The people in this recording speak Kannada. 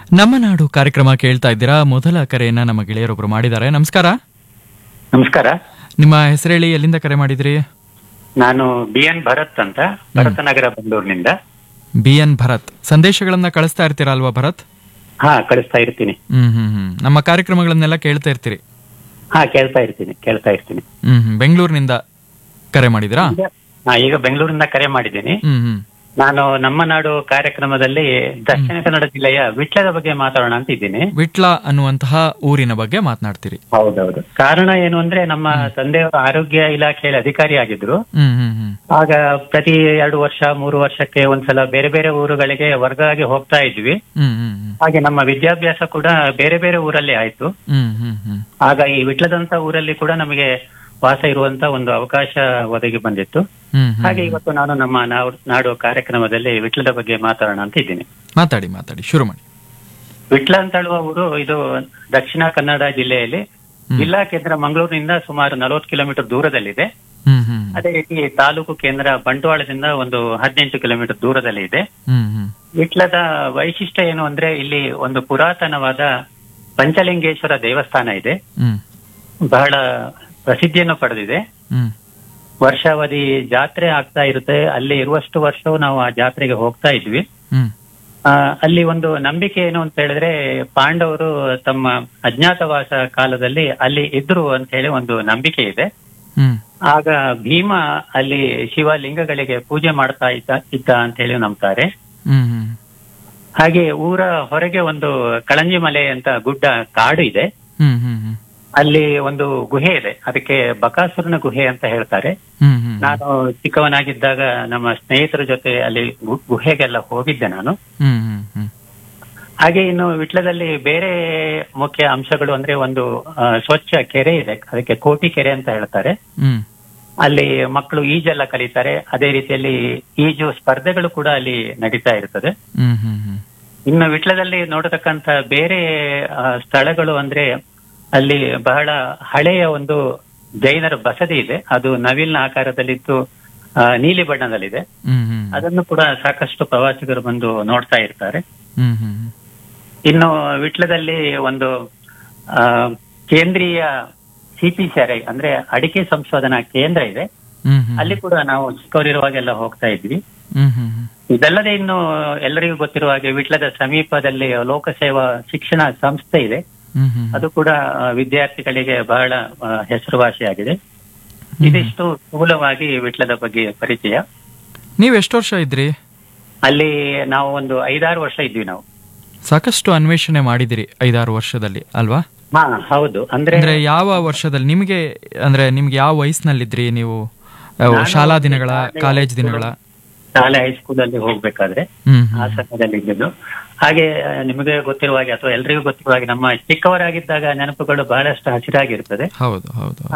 ನಮ್ಮ ನಾಡು ಕಾರ್ಯಕ್ರಮ ಕೇಳ್ತಾ ಇದ್ದೀರಾ ಮೊದಲ ಕರೆಯನ್ನ ನಮ್ಮ ಗೆಳೆಯರೊಬ್ರು ಮಾಡಿದ್ದಾರೆ ನಮಸ್ಕಾರ ನಮಸ್ಕಾರ ನಿಮ್ಮ ಹೆಸರೇಳಿ ಎಲ್ಲಿಂದ ಕರೆ ಮಾಡಿದ್ರಿ ನಾನು ಬಿ ಎನ್ ಭರತ್ ಅಂತ ಭರತನಗರ ಬೆಂಗಳೂರಿನಿಂದ ಬಿ ಎನ್ ಭರತ್ ಸಂದೇಶಗಳನ್ನ ಕಳಿಸ್ತಾ ಇರ್ತೀರಾ ಅಲ್ವಾ ಭರತ್ ಹಾ ಕಳಿಸ್ತಾ ಇರ್ತೀನಿ ಹ್ಮ್ ಹ್ಮ್ ಹ್ಮ್ ನಮ್ಮ ಕಾರ್ಯಕ್ರಮಗಳನ್ನೆಲ್ಲ ಕೇಳ್ತಾ ಇರ್ತೀರಿ ಹಾ ಕೇಳ್ತಾ ಇರ್ತೀನಿ ಕೇಳ್ತಾ ಇರ್ತೀನಿ ಹ್ಮ್ ಹ್ಮ್ ಬೆಂಗಳೂರಿನಿಂದ ಕರೆ ಮಾಡಿದ್ರಾ ಹಾ ಈಗ ಬೆಂಗಳೂರಿನಿಂದ ಕರೆ ಮಾಡಿದ್ದೀನಿ ಹ್ಮ್ ಹ್ಮ್ ನಾನು ನಮ್ಮ ನಾಡು ಕಾರ್ಯಕ್ರಮದಲ್ಲಿ ದಕ್ಷಿಣ ಕನ್ನಡ ಜಿಲ್ಲೆಯ ವಿಟ್ಲದ ಬಗ್ಗೆ ಮಾತಾಡೋಣ ಅಂತ ಇದ್ದೀನಿ ವಿಟ್ಲ ಅನ್ನುವಂತಹ ಊರಿನ ಬಗ್ಗೆ ಮಾತನಾಡ್ತೀರಿ ಹೌದೌದು ಕಾರಣ ಏನು ಅಂದ್ರೆ ನಮ್ಮ ತಂದೆಯವರು ಆರೋಗ್ಯ ಇಲಾಖೆಯಲ್ಲಿ ಅಧಿಕಾರಿ ಆಗಿದ್ರು ಹ್ಮ್ ಹ್ಮ್ ಹ್ಮ್ ಆಗ ಪ್ರತಿ ಎರಡು ವರ್ಷ ಮೂರು ವರ್ಷಕ್ಕೆ ಒಂದ್ಸಲ ಬೇರೆ ಬೇರೆ ಊರುಗಳಿಗೆ ವರ್ಗ ಆಗಿ ಹೋಗ್ತಾ ಇದ್ವಿ ಹ್ಮ್ ಹ್ಮ್ ಹ್ಮ್ ಹಾಗೆ ನಮ್ಮ ವಿದ್ಯಾಭ್ಯಾಸ ಕೂಡ ಬೇರೆ ಬೇರೆ ಊರಲ್ಲಿ ಆಯ್ತು ಹ್ಮ್ ಹ್ಮ್ ಹ್ಮ್ ಆಗ ಈ ವಿಟ್ಲದಂತ ಊರಲ್ಲಿ ಕೂಡ ನಮಗೆ ವಾಸ ಇರುವಂತ ಒಂದು ಅವಕಾಶ ಒದಗಿ ಬಂದಿತ್ತು ಹ್ಮ್ ಹ್ಮ್ ಹಾಗೆ ಇವತ್ತು ನಾನು ನಮ್ಮ ನಾಡು ನಾಡು ಕಾರ್ಯಕ್ರಮದಲ್ಲಿ ವಿಟ್ಲದ ಬಗ್ಗೆ ಮಾತಾಡೋಣ ಅಂತ ಇದ್ದೀನಿ ಮಾತಾಡಿ ಮಾತಾಡಿ ಶುರು ಮಾಡಿ ವಿಟ್ಲ ಅಂತ ಹೇಳುವ ಊರು ಇದು ದಕ್ಷಿಣ ಕನ್ನಡ ಜಿಲ್ಲೆಯಲ್ಲಿ ಜಿಲ್ಲಾ ಕೇಂದ್ರ ಮಂಗಳೂರಿನಿಂದ ಸುಮಾರು ನಲವತ್ತು ಕಿಲೋಮೀಟರ್ ದೂರದಲ್ಲಿದೆ ಹ್ಮ್ ಹ್ಮ್ ಅದೇ ರೀತಿ ತಾಲೂಕು ಕೇಂದ್ರ ಬಂಟ್ವಾಳದಿಂದ ಒಂದು ಹದಿನೆಂಟು ಕಿಲೋಮೀಟರ್ ದೂರದಲ್ಲಿ ಇದೆ ಹ್ಮ್ ಹ್ಮ್ ವಿಟ್ಲದ ವೈಶಿಷ್ಟ್ಯ ಏನು ಅಂದ್ರೆ ಇಲ್ಲಿ ಒಂದು ಪುರಾತನವಾದ ಪಂಚಲಿಂಗೇಶ್ವರ ದೇವಸ್ಥಾನ ಇದೆ ಹ್ಮ್ ಬಹಳ ಪ್ರಸಿದ್ಧಿಯನ್ನು ಪಡೆದಿದೆ ಹ್ಮ್ ವರ್ಷಾವಧಿ ಜಾತ್ರೆ ಆಗ್ತಾ ಇರುತ್ತೆ ಅಲ್ಲಿ ಇರುವಷ್ಟು ವರ್ಷವೂ ನಾವು ಆ ಜಾತ್ರೆಗೆ ಹೋಗ್ತಾ ಇದ್ವಿ ಹ್ಮ್ ಆ, ಅಲ್ಲಿ ಒಂದು ನಂಬಿಕೆ ಏನು ಅಂತ ಹೇಳಿದ್ರೆ ಪಾಂಡವರು ತಮ್ಮ ಅಜ್ಞಾತವಾಸ ಕಾಲದಲ್ಲಿ ಅಲ್ಲಿ ಇದ್ರು ಅಂತ ಹೇಳಿ ಒಂದು ನಂಬಿಕೆ ಇದೆ ಹ್ಮ್ ಆಗ ಭೀಮ ಅಲ್ಲಿ ಶಿವಲಿಂಗಗಳಿಗೆ ಪೂಜೆ ಮಾಡ್ತಾ ಇದ್ದ ಇದ್ದ ಅಂತ ಹೇಳಿ ನಂಬ್ತಾರೆ ಹ್ಮ್ ಹ್ಮ್ ಹಾಗೆ ಊರ ಹೊರಗೆ ಒಂದು ಕಳಂಜಿ ಮಲೆ ಅಂತ ಗುಡ್ಡ ಕಾಡು ಇದೆ ಹ್ಮ್ ಹ್ಮ್ ಹ್ಮ್ ಅಲ್ಲಿ ಒಂದು ಗುಹೆ ಇದೆ ಅದಕ್ಕೆ ಬಕಾಸುರನ ಗುಹೆ ಅಂತ ಹೇಳ್ತಾರೆ ಹ್ಮ್ ಹ್ಮ್ ನಾನು ಚಿಕ್ಕವನಾಗಿದ್ದಾಗ ನಮ್ಮ ಸ್ನೇಹಿತರ ಜೊತೆ ಅಲ್ಲಿ ಗು- ಗುಹೆಗೆಲ್ಲ ಹೋಗಿದ್ದೆ ನಾನು ಹ್ಮ್ ಹ್ಮ್ ಹ್ಮ್ ಹಾಗೆ ಇನ್ನು ವಿಟ್ಲದಲ್ಲಿ ಬೇರೆ ಮುಖ್ಯ ಅಂಶಗಳು ಅಂದ್ರೆ ಒಂದು ಆ, ಸ್ವಚ್ಛ ಕೆರೆ ಇದೆ ಅದಕ್ಕೆ ಕೋಟಿ ಕೆರೆ ಅಂತ ಹೇಳ್ತಾರೆ ಹ್ಮ್ ಅಲ್ಲಿ ಮಕ್ಕಳು ಈಜೆಲ್ಲ ಕಲಿತಾರೆ ಅದೇ ರೀತಿಯಲ್ಲಿ ಈಜು ಸ್ಪರ್ಧೆಗಳು ಕೂಡ ಅಲ್ಲಿ ನಡೀತಾ ಇರ್ತದೆ ಹ್ಮ್ ಹ್ಮ್ ಹ್ಮ್ ಇನ್ನು ವಿಟ್ಲದಲ್ಲಿ ನೋಡತಕ್ಕಂತ ಬೇರೆ ಆ, ಸ್ಥಳಗಳು ಅಂದ್ರೆ ಅಲ್ಲಿ ಬಹಳ ಹಳೆಯ ಒಂದು ಜೈನರ ಬಸದಿ ಇದೆ ಅದು ನವಿಲಿನ ಆಕಾರದಲ್ಲಿದ್ದು ಆ, ನೀಲಿ ಬಣ್ಣದಲ್ಲಿದೆ ಹ್ಮ್ ಹ್ಮ್ ಅದನ್ನು ಕೂಡ ಸಾಕಷ್ಟು ಪ್ರವಾಸಿಗರು ಬಂದು ನೋಡ್ತಾ ಇರ್ತಾರೆ ಹ್ಮ್ ಹ್ಮ್ ಇನ್ನು ವಿಟ್ಲದಲ್ಲಿ ಒಂದು ಆ, ಕೇಂದ್ರೀಯ ಸಿಪಿಸಿಆರ್ಐ ಅಂದ್ರೆ ಅಡಿಕೆ ಸಂಶೋಧನಾ ಕೇಂದ್ರ ಇದೆ ಹ್ಮ್ ಹ್ಮ್ ಅಲ್ಲಿ ಕೂಡ ನಾವು ಚಿಕ್ಕವರಿರುವಾಗೆಲ್ಲ ಹೋಗ್ತಾ ಇದ್ವಿ ಹ್ಮ್ ಹ್ಮ್ ಹ್ಮ್ ಇದಲ್ಲದೆ ಇನ್ನು ಎಲ್ಲರಿಗೂ ಗೊತ್ತಿರುವ ಹಾಗೆ ವಿಟ್ಲದ ಸಮೀಪದಲ್ಲಿ ಲೋಕಸೇವಾ ಶಿಕ್ಷಣ ಸಂಸ್ಥೆ ಇದೆ ಹ್ಮ್ ಹ್ಮ್ ಅದು ಕೂಡ ಆ, ವಿದ್ಯಾರ್ಥಿಗಳಿಗೆ ಬಹಳ ಆ, ಹೆಸರುವಾಸಿಯಾಗಿದೆ ಇದಿಷ್ಟು ಸ್ಥೂಲವಾಗಿ ವಿಟ್ಲದ ಬಗ್ಗೆ ಪರಿಚಯ ನೀವ್ ಎಷ್ಟು ವರ್ಷ ಇದ್ರಿ ಅಲ್ಲಿ ನಾವು ಒಂದು ಐದಾರು ವರ್ಷ ಇದ್ವಿ ನಾವು ಸಾಕಷ್ಟು ಅನ್ವೇಷಣೆ ಮಾಡಿದಿರಿ ಐದಾರು ವರ್ಷದಲ್ಲಿ ಅಲ್ವಾ ಹಾ ಹೌದು ಅಂದ್ರೆ ಅಂದ್ರೆ ಯಾವ ವರ್ಷದಲ್ಲಿ ನಿಮಗೆ ಅಂದ್ರೆ ನಿಮ್ಗೆ ಯಾವ ವಯಸ್ಸಿನಲ್ಲಿದ್ರಿ ನೀವು ಯಾವ ನಾನು ಶಾಲಾ ದಿನಗಳ ಶಾಲೆ ಕಾಲೇಜ್ ದಿನಗಳ ಶಾಲೆ ಹೈಸ್ಕೂಲ್ ಅಲ್ಲಿ ಹೋಗ್ಬೇಕಾದ್ರೆ ಹ್ಮ್ ಆ ಹ್ಮ್ ಸಮಯದಲ್ಲಿ ಇದ್ದದ್ದು ಹಾಗೆ ಆ, ನಿಮಗೆ ಗೊತ್ತಿರುವ ಹಾಗೆ ಅಥವಾ ಎಲ್ರಿಗೂ ಗೊತ್ತಿರುವ ಹಾಗೆ ನಮ್ಮ ಚಿಕ್ಕವರಾಗಿದ್ದಾಗ ನೆನಪುಗಳು ಬಹಳಷ್ಟು ಹಸಿರಾಗಿರ್ತದೆ ಹೌದು ಹೌದು